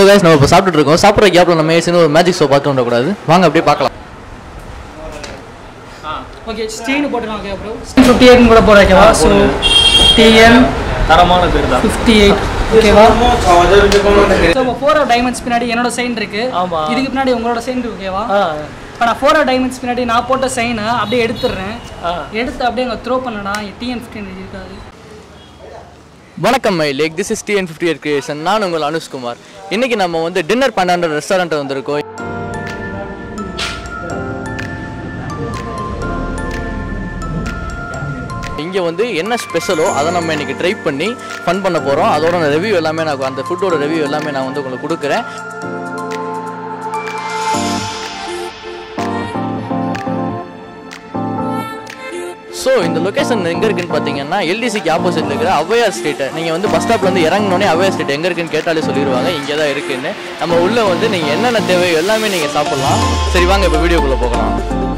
So guys நம்ம இப்போ சாப்பிட்டுட்டு இருக்கோம் சாப்பிட்ற கேப்பில் நம்ம ஏசின்னு ஒரு மேஜிக் ஷோ பார்த்து விடக்கூடாது வாங்க அப்படியே பார்க்கலாம் ஓகே ஸ்டீன் போட்டுக்கலாம் ஓகே ப்ரோ ஃபிஃப்டி எயிட் கூட போட ஓகேவா ஸோ டிஎன் தரமான பேர் தான் ஃபிஃப்டி எயிட் ஓகேவா ஸோ இப்போ ஃபோர் ஆஃப் டைமண்ட்ஸ் பின்னாடி என்னோட சைன் இருக்கு ஆமா. இதுக்கு பின்னாடி உங்களோட சைன் இருக்கு ஓகேவா ஆ இப்போ நான் ஃபோர் ஆஃப் டைமண்ட்ஸ் பின்னாடி நான் போட்ட சைனை அப்படியே எடுத்துடுறேன் ஆ. எடுத்து அப்படியே அங்கே த்ரோ பண்ணடா டிஎன் ஃபிஃப்டின் இருக்காது வணக்கம் my lake this is TN fifty eight creation நான் உங்கள் அனுஷ்குமார் இன்னைக்கு நம்ம வந்து டின்னர் பண்ணான்ற ரெஸ்டாரண்ட் வந்திருக்கோம் இங்கே வந்து என்ன ஸ்பெஷலோ அதை நம்ம இன்னைக்கு ட்ரை பண்ணி ஃபன் பண்ண போகிறோம் அதோட ரிவ்யூ எல்லாமே நான் அந்த ஃபுட்டோட ரிவ்யூ எல்லாமே நான் வந்து உங்களுக்கு கொடுக்குறேன் ஸோ இந்த லொகேஷன் எங்கே இருக்குன்னு பார்த்தீங்கன்னா எல்டிசிக்கு ஆப்போசிட்ல இருக்கிற ஔவையார் ஸ்ட்ரீட் நீங்கள் வந்து பஸ் ஸ்டாப்ல வந்து இறங்கினோடனே ஔவையார் ஸ்ட்ரீட் எங்கே இருக்குன்னு கேட்டாலே சொல்லிடுவாங்க இங்கே தான் இருக்குன்னு நம்ம உள்ளே வந்து நீங்கள் என்னென்ன தேவையோ எல்லாமே நீங்கள் சாப்பிட்லாம் சரி வாங்க இப்போ வீடியோக்குள்ளே போகலாம்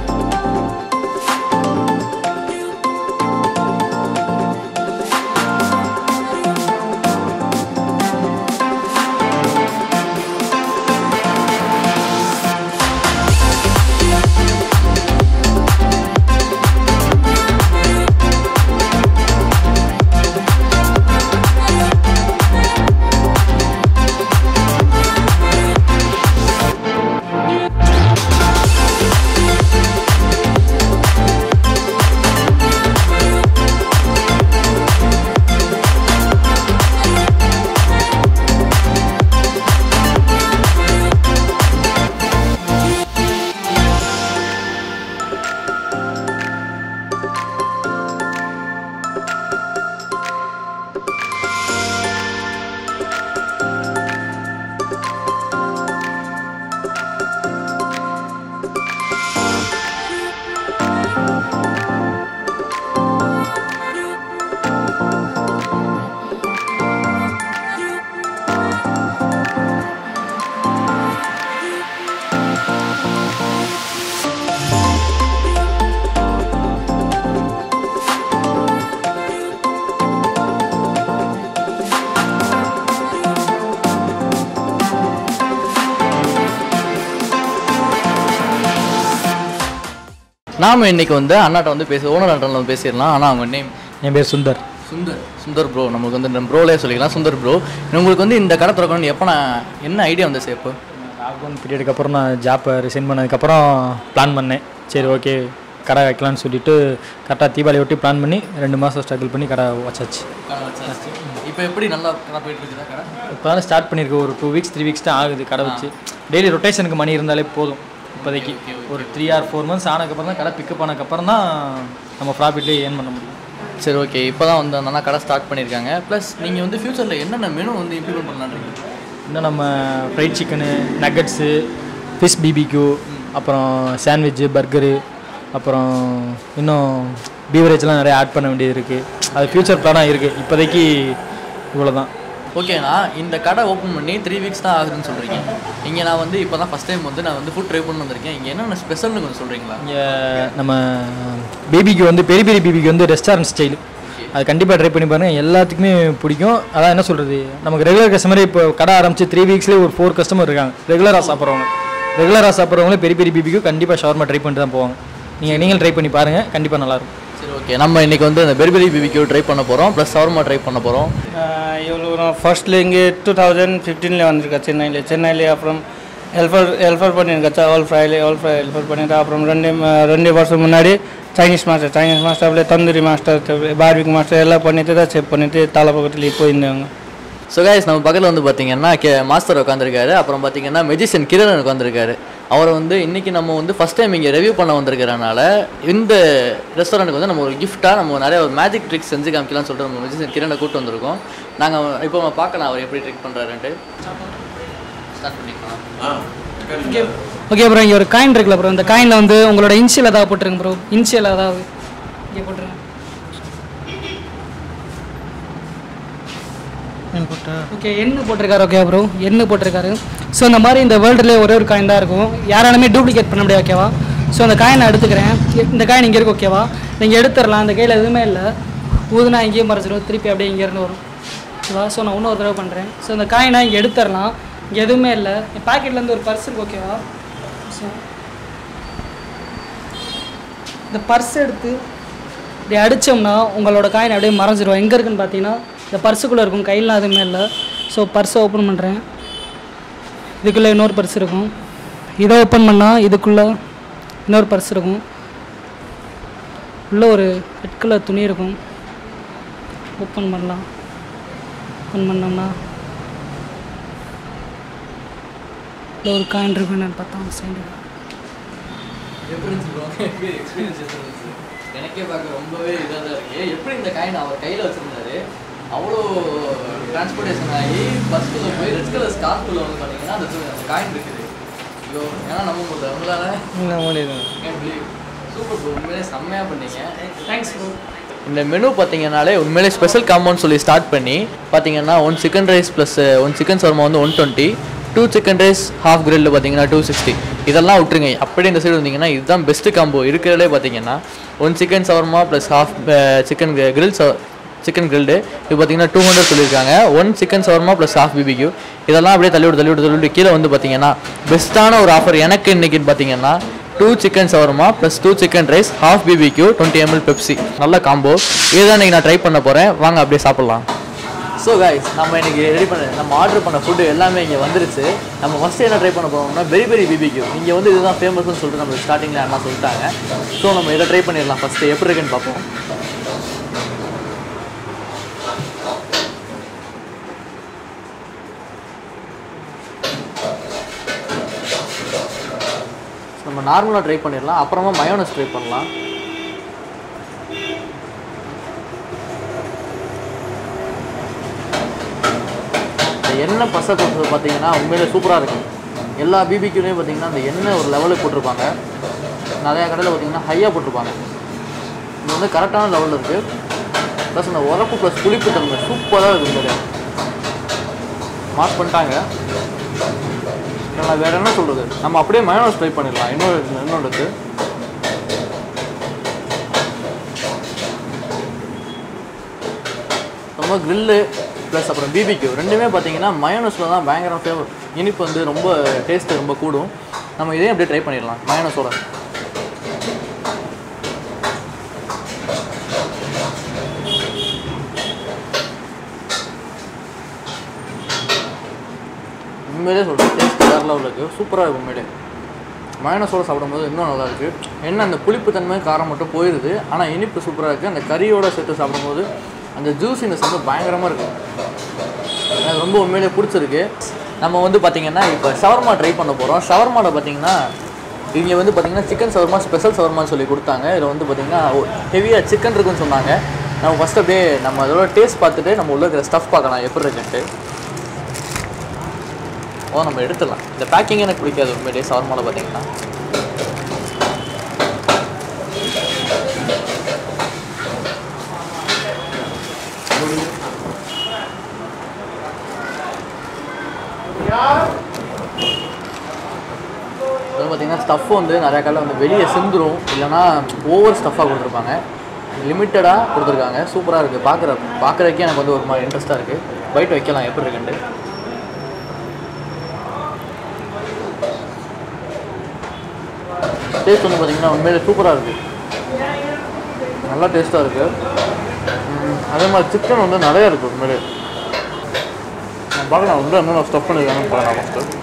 நாம இன்னைக்கு வந்து அண்ணாட்ட வந்து பேசி ஓனர் அண்ணாட்ட வந்து பேசிடலாம் ஆனால் அவங்க நேம் என் பேர் சுந்தர் சுந்தர் சுந்தர் ப்ரோ நமக்கு வந்து நம்ம ப்ரோலே சொல்லிக்கலாம் சுந்தர் ப்ரோ உங்களுக்கு வந்து இந்த கடை திறக்கணும்னு எப்போ நான் என்ன ஐடியா வந்து சேப்பு லாக்டவுன் பீரியடுக்கு அப்புறம் நான் ஜாப்பை ரிசைன் பண்ணதுக்கப்புறம் பிளான் பண்ணேன் சரி ஓகே கடை வைக்கலாம்னு சொல்லிட்டு கரெக்டாக தீபாவளி ஒட்டி பிளான் பண்ணி ரெண்டு மாதம் ஸ்ட்ரகிள் பண்ணி கடை வச்சாச்சு இப்போ எப்படி நல்லா கடை போயிட்டு இருக்குதா கடை இப்போ தான் ஸ்டார்ட் பண்ணியிருக்கு ஒரு டூ வீக்ஸ் த்ரீ வீக்ஸ் தான் ஆகுது கடை வச்சு டெய்லி ரொட்டேஷனுக்கு மணி இருந்தாலே போதும் இப்போதைக்கு ஒரு த்ரீ ஆர் ஃபோர் மந்த்ஸ் ஆனதுக்கப்புறம் தான் கடை பிக்கப் ஆனதுக்கப்புறம் தான் நம்ம ப்ராஃபிட்லேயே ஏர்ன் பண்ண முடியும் சரி ஓகே இப்போ தான் வந்து அந்த அண்ணா கடை ஸ்டார்ட் பண்ணியிருக்காங்க ப்ளஸ் நீங்கள் வந்து ஃபியூச்சரில் என்னென்ன மெனு வந்து இம்ப்ளிமெண்ட் பண்ணலான்றீங்க இன்னும் நம்ம fried chicken nuggets fish BBQ அப்புறம் சாண்ட்விட்சு பர்கரு அப்புறம் இன்னும் பீவரேஜ்லாம் நிறைய ஆட் பண்ண வேண்டியது இருக்குது அது ஃப்யூச்சர் பிளானாக இருக்குது இப்போதைக்கு இவ்வளோ தான் ஓகேண்ணா இந்த கடை ஓப்பன் பண்ணி த்ரீ வீக்ஸ் தான் ஆகுதுன்னு சொல்கிறீங்க இங்கே நான் வந்து இப்போ தான் ஃபஸ்ட் டைம் வந்து நான் வந்து ஃபுட் ட்ரை பண்ண வந்திருக்கேன் இங்கே என்னென்ன ஸ்பெஷல்னு கொஞ்சம் சொல்கிறீங்களா இங்கே நம்ம பேபிக்கு வந்து பெரிய பெரிய பேபிக்கு வந்து ரெஸ்டாரண்ட் ஸ்டைல் அது கண்டிப்பாக ட்ரை பண்ணி பாருங்கள் எல்லாத்துக்குமே பிடிக்கும் அதான் என்ன சொல்கிறது நமக்கு ரெகுலர் கஸ்டமரே இப்போ கடை ஆரம்பிச்சு த்ரீ வீக்ஸ்லேயே ஒரு ஃபோர் கஸ்டமர் இருக்காங்க ரெகுலராக சாப்பிட்றவங்க ரெகுலராக சாப்பிட்றவங்களே பெரிய பெரிய பேபிக்கும் கண்டிப்பாக ஷவர்மா ட்ரை பண்ணிட்டு தான் போவாங்க நீங்கள் நீங்கள் ட்ரை பண்ணி பாருங்கள் கண்டிப்பாக நல்லாயிருக்கும் சரி ஓகே நம்ம இன்னைக்கு வந்து அந்த பெரி பெரி பிபிக்யூ ட்ரை பண்ண போகிறோம் ப்ளஸ் சவர்மா ட்ரை பண்ண போகிறோம் இவ்வளோ நான் ஃபர்ஸ்ட்ல இங்கே டூ தௌசண்ட் ஃபிஃப்டீனில் வந்திருக்கேன் சென்னையில் சென்னையில் அப்புறம் ஹெல்பர் ஹெல்பர் பண்ணியிருக்கேன் ஆல் ஃப்ரைல ஆல் ஃப்ரை ஹெல்பர் பண்ணிட்டேன் அப்புறம் ரெண்டு ம- ரெண்டு வருஷம் முன்னாடி சைனீஸ் மாஸ்டர் சைனீஸ் மாஸ்டர் அப்படியே தந்தூரி மாஸ்டர் பார்பிக் மாஸ்டர் எல்லாம் பண்ணிட்டு தான் செக் பண்ணிட்டு தலை பக்கத்தில் போயிருந்தாங்க ஸோ கைஸ் நம்ம பக்கத்தில் வந்து பார்த்தீங்கன்னா கே மாஸ்டர் உட்காந்துருக்காரு அப்புறம் பார்த்தீங்கன்னா மெஜிஷியன் கிரணன் உட்காந்துருக்காரு அவரை வந்து இன்னைக்கு நம்ம வந்து ஃபஸ்ட் டைம் இங்கே ரிவ்யூ பண்ண வந்திருக்கிறனால இந்த ரெஸ்டாரண்ட்டுக்கு வந்து நம்ம ஒரு கிஃப்ட்டாக நம்ம நிறைய ஒரு மேஜிக் ட்ரிக்ஸ் செஞ்சு காமிக்கலாம்னு சொல்லிட்டு நம்ம மெஜிஷியன் கிரணை கூட்டு வந்திருக்கோம் நாங்கள் இப்போ நம்ம பார்க்கலாம் அவர் எப்படி ட்ரிக் பண்ணுறாருன்ட்டு ஸ்டார்ட் பண்ணிக்கலாம் ஓகே ஓகே ப்ரோ இங்கே ஒரு காயின் இருக்குல்ல ப்ரோ இந்த காயினில் வந்து உங்களோட இன்ஷியல் ஏதாவது போட்டுருங்க ப்ரோ இன்ஷியல் ஏதாவது இங்கே போட்டுருங்க ஓகே எண்ணு போட்டிருக்காரு ஓகே ப்ரோ எண்ணு போட்டிருக்காரு ஸோ இந்த மாதிரி இந்த வேர்ல்டுலேயே ஒரே ஒரு காயின் தான் இருக்கும் யாராலுமே டூப்ளிகேட் பண்ண முடியாது ஓகேவா ஸோ அந்த காயின் நான் எடுத்துக்கிறேன் இந்த காயின் இங்கே இருக்கு ஓகேவா நீங்கள் எடுத்துடலாம் அந்த கையில் எதுவுமே இல்லை ஊதுனா இங்கேயும் மறைச்சிடும் திருப்பி அப்படியே இங்கேருந்து வரும் ஓகேவா ஸோ நான் இன்னொரு தடவை பண்ணுறேன் ஸோ இந்த காயினை இங்கே எடுத்துடலாம் இங்கே எதுவுமே இல்லை என் பாக்கெட்லேருந்து ஒரு பர்ஸ் இருக்கு ஓகேவா ஸோ இந்த பர்ஸ் எடுத்து இப்படி அடித்தோம்னா உங்களோட காயின் அப்படியே மறைஞ்சிரும் எங்கே இருக்குன்னு பார்த்தீங்கன்னா இந்த பர்ஸுக்குள்ளே இருக்கும் கையில் எதுவுமே இல்லை ஸோ பர்ஸை ஓப்பன் பண்ணுறேன் இதுக்குள்ளே இன்னொரு பர்ஸ் இருக்கும் இதை ஓப்பன் பண்ணால் இதுக்குள்ளே இன்னொரு பர்ஸ் இருக்கும் உள்ளே ஒரு ரெட் கலர் துணி இருக்கும் ஓப்பன் பண்ணலாம் ஓப்பன் பண்ணோம்னா இல்லை ஒரு காயின் இருக்கும் என்னன்னு பார்த்தா சைடு எப்படி இருந்துச்சு எப்படி எக்ஸ்பீரியன்ஸ் எப்படி இருந்துச்சு எனக்கே பார்க்க ரொம்பவே இதாக தான் இருக்கு எப்படி இந்த காயின் அவர் கையில் வச்சிருந்தாரு அவ்வளோ டிரான்ஸ்போர்ட்டேஷன் ஆகி பஸ்ஸில் போய் ரெட் கலர் ஸ்கார்ஃபுள்ள வந்து பார்த்தீங்கன்னா அந்த து- அந்த காயின் இருக்குது ஐயோ ஏன்னா நம்ம முடியல உங்களால என்ன முடியுது சூப்பர் ப்ரோ உண்மையிலே செம்மையாக பண்ணீங்க தேங்க்ஸ் ப்ரோ இந்த மெனு பார்த்தீங்கன்னாலே உண்மையிலே ஸ்பெஷல் காம்பவுண்ட் சொல்லி ஸ்டார்ட் பண்ணி பார்த்தீங்கன்னா one chicken rice plus one chicken shawarma வந்து one twenty two chicken rice half grill பார்த்தீங்கன்னா டூ சிக்ஸ்டி இதெல்லாம் விட்டுருங்க அப்படியே இந்த சைடு வந்தீங்கன்னா இதுதான் பெஸ்ட்டு காம்போ இருக்கிறதுலே பார்த்தீங்கன்னா one chicken shawarma plus half chicken grill chicken grilled இது பார்த்தீங்கன்னா டூ ஹண்ட்ரட் சொல்லியிருக்காங்க one chicken shawarma plus half BBQ இதெல்லாம் அப்படியே தள்ளி விட்டு தள்ளி விட்டு தள்ளி விட்டு கீழே வந்து பார்த்தீங்கன்னா பெஸ்ட்டான ஒரு ஆஃபர் எனக்கு இன்னைக்குன்னு பார்த்தீங்கன்னா two chicken shawarma plus two chicken rice half BBQ twenty ML Pepsi நல்ல காம்போ இதுதான் இன்னைக்கு நான் ட்ரை பண்ண போகிறேன் வாங்க அப்படியே சாப்பிட்லாம் ஸோ கைஸ் நம்ம இன்னைக்கு ரெடி பண்ண நம்ம ஆர்டர் பண்ண ஃபுட்டு எல்லாமே இங்கே வந்துருச்சு நம்ம ஃபஸ்ட்டு என்ன ட்ரை பண்ண போகிறோம்னா பெரி பெரி பிபிக்யூ இங்கே வந்து இதுதான் ஃபேமஸ்னு சொல்லிட்டு நம்ம ஸ்டார்டிங்கில் என்ன சொல்லிட்டாங்க ஸோ நம்ம இதை ட்ரை பண்ணிடலாம் ஃபஸ்ட்டு எப்படி இருக்குன்னு பார்ப்போம் நம்ம நார்மலாக ட்ரை பண்ணிடலாம் அப்புறமா மயோனஸ் ட்ரை பண்ணலாம் இந்த எண்ணெய் பசை போட்டது பார்த்தீங்கன்னா உண்மையிலே சூப்பராக இருக்கும் எல்லா பிபிக்யூலையும் பார்த்தீங்கன்னா அந்த எண்ணெய் ஒரு லெவலுக்கு போட்டிருப்பாங்க நிறையா கடையில் பார்த்தீங்கன்னா ஹையாக போட்டிருப்பாங்க இது வந்து கரெக்டான லெவலில் இருக்குது ப்ளஸ் அந்த உரப்பு ப்ளஸ் புளிப்பு தன்மை சூப்பராக இருக்குது உண்மையிலே மார்க் பண்ணிட்டாங்க இப்ப நான் வேறு என்ன சொல்கிறது நம்ம அப்படியே மயோனஸ் ட்ரை பண்ணிடலாம் இன்னொரு இன்னொன்று இருக்குது ரொம்ப கிரில்லு ப்ளஸ் அப்புறம் பிபிக்யூ ரெண்டுமே பார்த்தீங்கன்னா மயோனஸில் தான் பயங்கர ஃபேவர் இனிப்பு வந்து ரொம்ப டேஸ்ட்டு ரொம்ப கூடும் நம்ம இதையும் அப்படியே ட்ரை பண்ணிடலாம் மயோனஸோட உண்மையிலே சொல்கிறேன் டேஸ்ட் வேறு லெவலில் இருக்குது சூப்பராக இருக்கும் உண்மையிலே மயனஸோட சாப்பிடும்போது இன்னும் நல்லா இருக்கு என்ன அந்த புளிப்பு தன்மை காரம் மட்டும் போயிடுது ஆனால் இனிப்பு சூப்பராக இருக்குது அந்த கறியோட சேர்த்து சாப்பிடும்போது அந்த ஜூஸினஸ் வந்து பயங்கரமாக இருக்கும் எனக்கு ரொம்ப உண்மையிலே பிடிச்சிருக்கு நம்ம வந்து பார்த்திங்கன்னா இப்போ ஷவர்மா ட்ரை பண்ண போகிறோம் ஷவர்மாவில் பார்த்தீங்கன்னா இங்கே வந்து பார்த்தீங்கன்னா சிக்கன் ஷவர்மா ஸ்பெஷல் ஷவர்மான்னு சொல்லி கொடுத்தாங்க இதில் வந்து பார்த்தீங்கன்னா ஹெவியாக சிக்கன் இருக்குன்னு சொன்னாங்க நம்ம ஃபஸ்ட் அப்படியே நம்ம அதோட டேஸ்ட் பார்த்துட்டு நம்ம உள்ள இருக்கிற ஸ்டஃப் பார்க்கலாம் எப்படி இருக்குன்ட்டு ஓ நம்ம எடுத்துடலாம் இந்த பேக்கிங் எனக்கு பிடிக்காது உண்மையிலேயே ஷவர்மாவில் பார்த்தீங்கன்னா அது பார்த்தீங்கன்னா ஸ்டஃப் வந்து நிறையா கடையில் வந்து வெளியே சிந்துரும் இல்லைன்னா ஓவர் ஸ்டஃப்பாக கொடுத்துருப்பாங்க லிமிட்டடாக கொடுத்துருக்காங்க சூப்பராக இருக்குது பார்க்குற பார்க்குறதுக்கே எனக்கு வந்து ஒரு மாதிரி இன்ட்ரெஸ்ட்டாக இருக்குது பைட் வைக்கலாம் எப்படி இருக்குன்ட்டு டேஸ்ட் வந்து பார்த்தீங்கன்னா உண்மையிலே சூப்பராக இருக்குது நல்லா டேஸ்ட்டாக இருக்குது அதே மாதிரி சிக்கன் வந்து நிறையா இருக்குது உண்மையிலே நான் பார்க்கலாம் உள்ள என்னென்ன ஸ்டஃப் பண்ணியிருக்காங்கன்னு பார்க்கலாம் ஃபஸ்ட்டு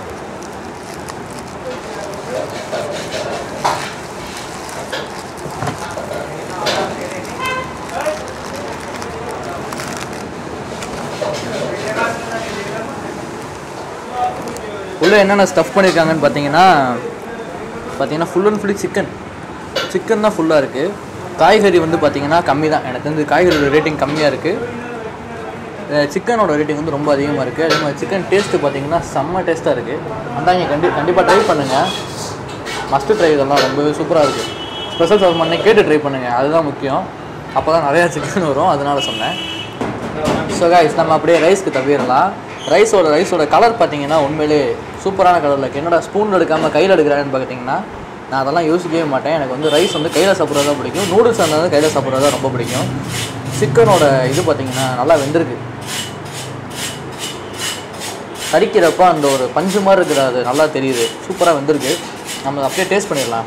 உள்ளே என்னென்ன ஸ்டஃப் பண்ணியிருக்காங்கன்னு பார்த்தீங்கன்னா பார்த்தீங்கன்னா full and fully chicken chicken தான் ஃபுல்லாக இருக்குது காய்கறி வந்து பார்த்தீங்கன்னா கம்மி தான் எனக்கு வந்து காய்கறியோட ரேட்டிங் கம்மியாக இருக்குது சிக்கனோட ரேட்டிங் வந்து ரொம்ப அதிகமாக இருக்குது அதே மாதிரி சிக்கன் டேஸ்ட்டு பார்த்தீங்கன்னா செம்ம டேஸ்ட்டாக இருக்குது அந்தாங்க கண்டி கண்டிப்பாக ட்ரை பண்ணுங்கள் மஸ்ட்டு ட்ரை இதெல்லாம் ரொம்பவே சூப்பராக இருக்குது ஸ்பெஷல் சர்வ் பண்ணி கேட்டு ட்ரை பண்ணுங்கள் அதுதான் முக்கியம் அப்போ தான் நிறையா சிக்கன் வரும் அதனால சொன்னேன் ஸோ கைஸ் நம்ம அப்படியே ரைஸ்க்கு தவிரலாம் ரைஸோட ரைஸோட கலர் பார்த்தீங்கன்னா உண்மையிலே சூப்பரான கலரில் இருக்குது என்னடா ஸ்பூன் எடுக்காமல் கையில் எடுக்கிறான்னு பார்த்தீங்கன்னா நான் அதெல்லாம் யோசிக்கவே மாட்டேன் எனக்கு வந்து ரைஸ் வந்து கையில் சாப்பிட்றது தான் பிடிக்கும் நூடுல்ஸ் இருந்தாலும் கையில் சாப்பிட்றது தான் ரொம்ப பிடிக்கும் சிக்கனோட இது பார்த்தீங்கன்னா நல்லா வெந்திருக்கு கடிக்கிறப்ப அந்த ஒரு பஞ்சு மாதிரி இருக்கிற அது நல்லா தெரியுது சூப்பராக வந்திருக்கு நம்ம அதை அப்படியே டேஸ்ட் பண்ணிடலாம்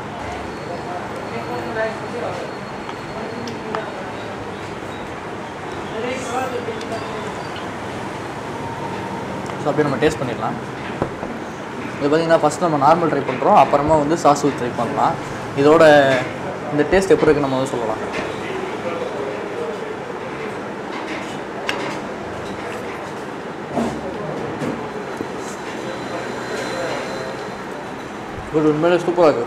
ஸோ அப்படியே நம்ம டேஸ்ட் பண்ணிடலாம் இது பார்த்தீங்கன்னா ஃபஸ்ட் நம்ம நார்மல் ட்ரை பண்ணுறோம் அப்புறமா வந்து சாஸ் ஊற்றி ட்ரை பண்ணலாம் இதோட இந்த டேஸ்ட் எப்படி இருக்குன்னு நம்ம வந்து சொல்லலாம் இது உண்மையிலே சூப்பராக இருக்குது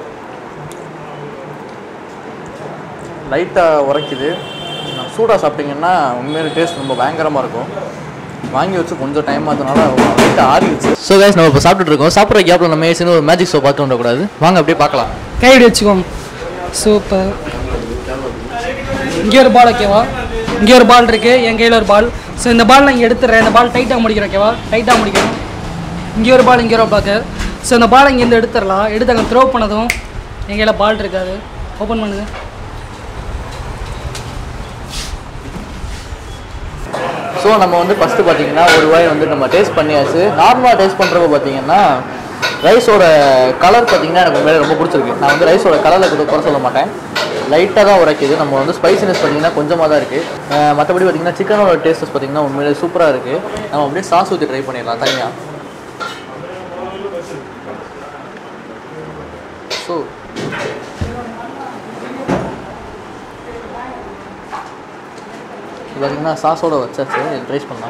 லைட்டாக உரைக்குது சூடாக சாப்பிட்டீங்கன்னா உண்மையிலே டேஸ்ட் ரொம்ப பயங்கரமாக இருக்கும் வாங்கி வச்சு கொஞ்சம் டைம் ஆகுதுனால லைட்டாக ஆறிடுச்சு ஸோ கைஸ் நம்ம இப்போ சாப்பிட்டுட்டு இருக்கோம் சாப்பிட்ற கேப்பில் நம்ம ஏசின்னு ஒரு மேஜிக் ஷோ பார்க்க விடக்கூடாது வாங்க அப்படியே பார்க்கலாம் கை இப்படி வச்சுக்கோங்க சூப்பர் இங்கே ஒரு பால் ஓகேவா இங்கே ஒரு பால் இருக்கு என் கையில் ஒரு பால் ஸோ இந்த பால் நான் இங்கே எடுத்துடுறேன் இந்த பால் டைட்டாக முடிக்கிறேன் ஓகேவா டைட்டாக முடிக்கணும் இங்கே ஒரு பால் இங்கே ஒரு பாக்கு ஸோ இந்த பால் இங்கேருந்து எடுத்துடலாம் எடுத்து அங்கே த்ரோ பண்ணதும் என் கையில் பால் இருக்காது ஓப்பன் பண்ணுங்க ஸோ நம்ம வந்து ஃபஸ்ட்டு பார்த்தீங்கன்னா ஒரு வாய் வந்து நம்ம டேஸ்ட் பண்ணியாச்சு நார்மலாக டேஸ்ட் பண்ணுறப்ப பார்த்தீங்கன்னா ரைஸோட கலர் பார்த்தீங்கன்னா எனக்கு உண்மையிலே ரொம்ப பிடிச்சிருக்கு நான் வந்து ரைஸோட கலரில் கூட குறை சொல்ல மாட்டேன் லைட்டாக தான் உரைக்குது நம்ம வந்து ஸ்பைசினஸ் பார்த்தீங்கன்னா கொஞ்சமாக தான் இருக்குது மற்றபடி பார்த்தீங்கன்னா சிக்கனோட டேஸ்டஸ் பார்த்தீங்கன்னா உண்மையிலே சூப்பராக இருக்குது நம்ம அப்படியே சாஸ் ஊற்றி ட்ரை பண்ணிடலாம் தனியாக ஸோ இது பார்த்தீங்கன்னா சாஸோட வச்சாச்சு இது ட்ரைஸ் பண்ணலாம்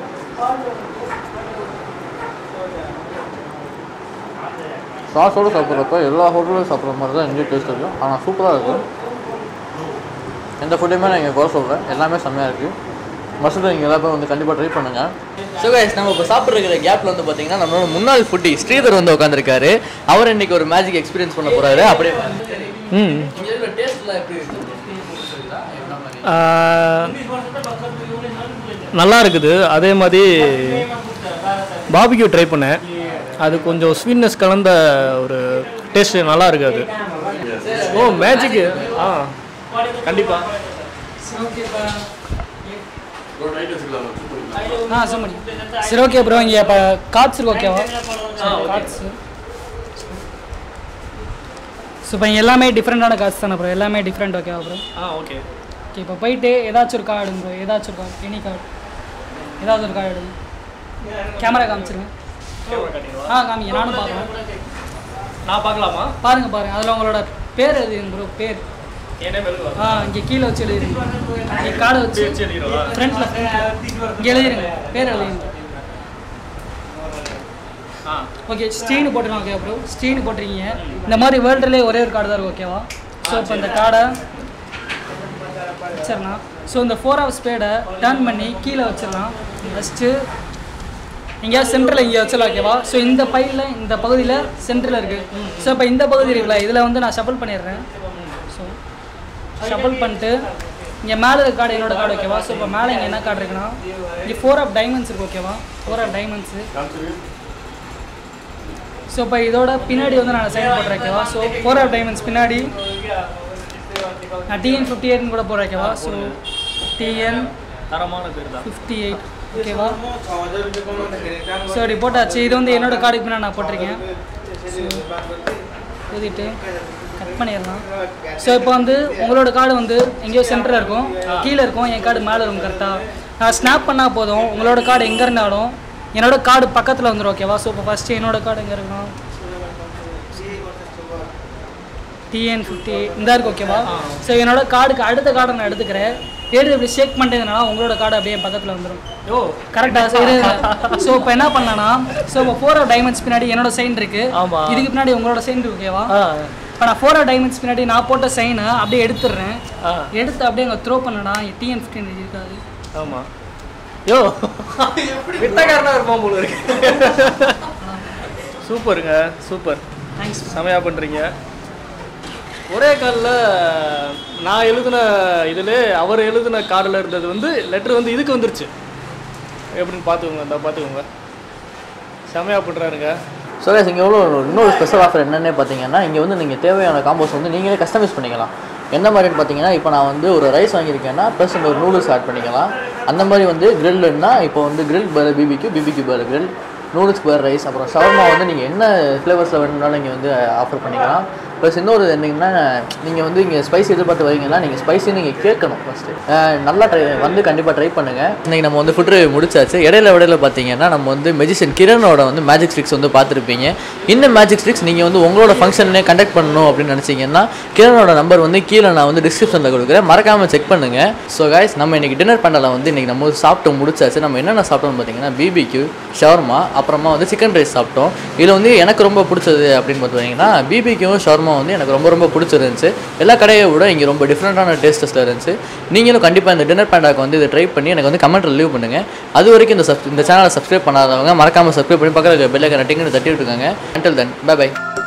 சாஸோடு சாப்பிட்றப்ப எல்லா ஹோட்டலும் சாப்பிட்ற மாதிரி தான் எங்கேயும் டேஸ்ட் இருக்கும் ஆனால் சூப்பராக இருக்கும் எந்த ஃபுட்டையுமே நான் இங்கே குறை சொல்கிறேன் எல்லாமே செம்மையாக இருக்குது மசூதா நீங்கள் எல்லாமே வந்து கண்டிப்பாக ட்ரை பண்ணுங்கள் ஸோ கைஸ் நம்ம இப்போ சாப்பிட்ருக்கிற கேப்பில் வந்து பார்த்தீங்கன்னா நம்மளோட முன்னாள் ஃபுட்டி ஸ்ரீதர் வந்து உட்காந்துருக்காரு அவர் இன்னைக்கு ஒரு மேஜிக் எக்ஸ்பீரியன்ஸ் பண்ண போகிறாரு அப்படியே ம் டேஸ்ட்லாம் எப்படி இருக்கு நல்லா இருக்குது அதே மாதிரி பாபிக்யூ ட்ரை பண்ணேன் அது கொஞ்சம் ஸ்வீட்னஸ் கலந்த ஒரு டேஸ்ட் நல்லா இருக்கு அது ஓ மேஜிக்கு ஆ கண்டிப்பாக ஆ சும்மணி சரி ஓகே ப்ரோ இங்கே இப்போ கார்ட்ஸ் இருக்கு ஓகேவா கார்ட்ஸ் ஸோ இப்போ இங்க எல்லாமே டிஃப்ரெண்ட்டான கார்ட்ஸ் தானே ப்ரோ எல்லாமே டிஃப்ரெண்ட் ஓகேவா ப்ரோ ஆ ஓகே ஓகே இப்போ போயிட்டு ஏதாச்சும் ஒரு கார்டு ப்ரோ ஏதாச்சும் ஒரு கார்டு எனி கார்டு ஏதாவது ஒரு கார்டு எடுங்க கேமரா காமிச்சிருங்க ஆ காமிங்க நானும் பார்க்குறேன் நான் பார்க்கலாமா பாருங்க பாருங்க அதில் உங்களோட பேர் எழுதுங்க ப்ரோ பேர் என்ன எழுதுவா ஆ இங்கே கீழே வச்சு எழுதிருங்க இங்கே கார்டை வச்சு ஃப்ரண்ட்டில் இங்கே எழுதிருங்க பேர் எழுதிருங்க ஆ ஓகே ஸ்டீனு போட்டுருங்க ஓகே ப்ரோ ஸ்டீனு போட்டிருக்கீங்க இந்த மாதிரி வேர்ல்டுலேயே ஒரே ஒரு கார்டு தான் இருக்கு ஓகேவா ஸோ இப்போ இந்த கார்டை வச்சிடலாம் ஸோ இந்த ஃபோர் ஹவர் ஸ்பேடை டர்ன் பண்ணி கீழே வச்சிடலாம் ஃபஸ்ட்டு எங்கேயா சென்டரில் இங்கே வச்சிடலாம் ஓகேவா ஸோ இந்த பையில் இந்த பகுதியில் சென்டரில் இருக்குது ஸோ இப்போ இந்த பகுதி இருக்குல்ல இதில் வந்து நான் ஷஃபிள் பண்ணிடுறேன் ஸோ ஷஃபிள் பண்ணிட்டு இங்கே மேலே இருக்க கார்டு என்னோட கார்டு ஓகேவா ஸோ இப்போ மேலே இங்கே என்ன கார்டு இருக்குன்னா இங்கே ஃபோர் ஆஃப் டைமண்ட்ஸ் இருக்கு ஓகேவா ஃபோர் ஆஃப் டைமண்ட்ஸு ஸோ இப்போ இதோட பின்னாடி வந்து நான் சைன் போடுறேன் ஓகேவா ஸோ ஃபோர் ஆஃப் டைமண்ட்ஸ் பின்னாடி நான் டிஎன் ஃபிஃப்டி எயிட்னு கூட போடுறேன் ஓகேவா ஸோ டிஎன் தரமான பேர் தான் ஃபிஃப்டி எயிட் ஓகேவா ஸோ இப்படி போட்டாச்சு இது வந்து என்னோட கார்டுக்கு பின்னாடி நான் போட்டிருக்கேன் ஸோ ஊதிட்டு கட் பண்ணிடலாம் ஸோ இப்போ வந்து உங்களோட கார்டு வந்து எங்கேயோ சென்டரில் இருக்கும் கீழே இருக்கும் என் கார்டு மேலே இருக்கும் கரெக்டாக நான் ஸ்னாப் பண்ணால் போதும் உங்களோட கார்டு எங்கே இருந்தாலும் என்னோட கார்டு பக்கத்தில் வந்துடும் ஓகேவா ஸோ இப்போ ஃபஸ்ட்டு என்னோட கார்டு எங்கே இருக்கணும் டிஎன் ஃபிஃப்டி இந்த இருக்கு ஓகேவா ஸோ என்னோட கார்டுக்கு அடுத்த கார்டை நான் எடுத்துக்கிறேன் எடுத்து இப்படி ஷேக் பண்ணிட்டதுனால உங்களோட கார்டு அப்படியே என் பக்கத்தில் வந்துடும் ஓ கரெக்டாக சரி ஸோ இப்போ என்ன பண்ணலாம்னா ஸோ இப்போ ஃபோர் ஆஃப் டைமண்ட்ஸ் பின்னாடி என்னோட சைன் இருக்கு ஆமா. இதுக்கு பின்னாடி உங்களோட சைன் இருக்கு ஓகேவா ஆ இப்போ நான் ஃபோர் ஆஃப் டைமண்ட்ஸ் பின்னாடி நான் போட்ட சைனை அப்படியே எடுத்துடுறேன் ஆ எடுத்து அப்படியே அங்கே த்ரோ பண்ணடா டிஎன் ஃபிஃப்டின் இருக்காது ஆமாம் யோ வித்தக்காரனா இருப்பான் போல இருக்கு சூப்பருங்க சூப்பர் தேங்க்ஸ் செமையாக பண்ணுறீங்க ஒரே காலில் நான் எழுதின இதில் அவர் எழுதின கார்டில் இருந்தது வந்து லெட்ரு வந்து இதுக்கு வந்துருச்சு எப்படின்னு பார்த்துக்கோங்க இந்த பார்த்துக்கோங்க செமையாக பண்ணுறாருங்க ஸோ guys இங்கே எவ்வளோ இன்னொரு ஸ்பெஷல் ஆஃபர் என்னென்னே பார்த்தீங்கன்னா இங்கே வந்து நீங்கள் தேவையான காம்போஸ் வந்து நீங்களே கஸ்டமைஸ் பண்ணிக்கலாம் எந்த மாதிரின்னு பார்த்தீங்கன்னா இப்போ நான் வந்து ஒரு ரைஸ் வாங்கியிருக்கேன்னா ப்ளஸ் இந்த ஒரு நூடுல்ஸ் ஆட் பண்ணிக்கலாம் அந்த மாதிரி வந்து கிரில்லுன்னா இப்போ வந்து கிரில் பேர் பிபிக்கு பிபிக்கு பேர் கிரில் நூடுல்ஸ் ஸ்கொயர் ரைஸ் அப்புறம் ஷவர்மா வந்து நீங்கள் என்ன ஃப்ளேவர்ஸில் வேணும்னாலும் நீங்கள் வந்து ஆஃபர் பண்ணிக்கலாம் ப்ளஸ் இன்னொரு என்னங்கன்னா நீங்கள் வந்து இங்கே ஸ்பைசி எதிர்பார்த்து வரீங்கன்னா நீங்கள் ஸ்பைசி நீங்கள் கேட்கணும் ஃபஸ்ட்டு நல்லா ட்ரை வந்து கண்டிப்பாக ட்ரை பண்ணுங்கள் இன்றைக்கி நம்ம வந்து ஃபுட் ரிவ்யூ முடிச்சாச்சு இடையில இடையில பார்த்தீங்கன்னா நம்ம வந்து மெஜிஷியன் கிரணோட வந்து மேஜிக் ஸ்ட்ரிக்ஸ் வந்து பார்த்துருப்பீங்க இந்த மேஜிக் ஸ்ட்ரிக்ஸ் நீங்கள் வந்து உங்களோட ஃபங்க்ஷன்லேயே கண்டக்ட் பண்ணணும் அப்படின்னு நினச்சிங்கன்னா கிரணோட நம்பர் வந்து கீழே நான் வந்து டிஸ்கிரிப்ஷனில் கொடுக்குறேன் மறக்காமல் செக் பண்ணுங்கள் ஸோ guys நம்ம இன்றைக்கி டின்னர் பண்ணல வந்து இன்றைக்கி நம்ம சாப்பிட்டு முடிச்சாச்சு நம்ம என்னென்ன சாப்பிட்டோம்னு பார்த்தீங்கன்னா பிபிக்யூ ஷவர்மா அப்புறமா வந்து சிக்கன் ரைஸ் சாப்பிட்டோம் இதில் வந்து எனக்கு ரொம்ப பிடிச்சது அப்படின்னு பார்த்தீங்கன்னா பிபிக்யூவும் ஷவர்மா வந்து எனக்கு ரொம்ப ரொம்ப பிடிச்சிருந்துச்சு எல்லா கடையை விட இங்கே ரொம்ப டிஃப்ரெண்ட்டான டேஸ்டஸில் இருந்துச்சு நீங்களும் கண்டிப்பாக இந்த டின்னர் பேண்டாக்கு வந்து இதை ட்ரை பண்ணி எனக்கு வந்து கமெண்ட்டில் லீவ் பண்ணுங்கள் அது வரைக்கும் இந்த சப் இந்த சேனலை சப்ஸ்கிரைப் பண்ணாதவங்க மறக்காமல் சப்ஸ்கிரைப் பண்ணி பக்கத்தில் பெல்லைக்கான டிங்கன்னு தட்டி விட்டுருக்காங்க அண்டில் தென் பை பை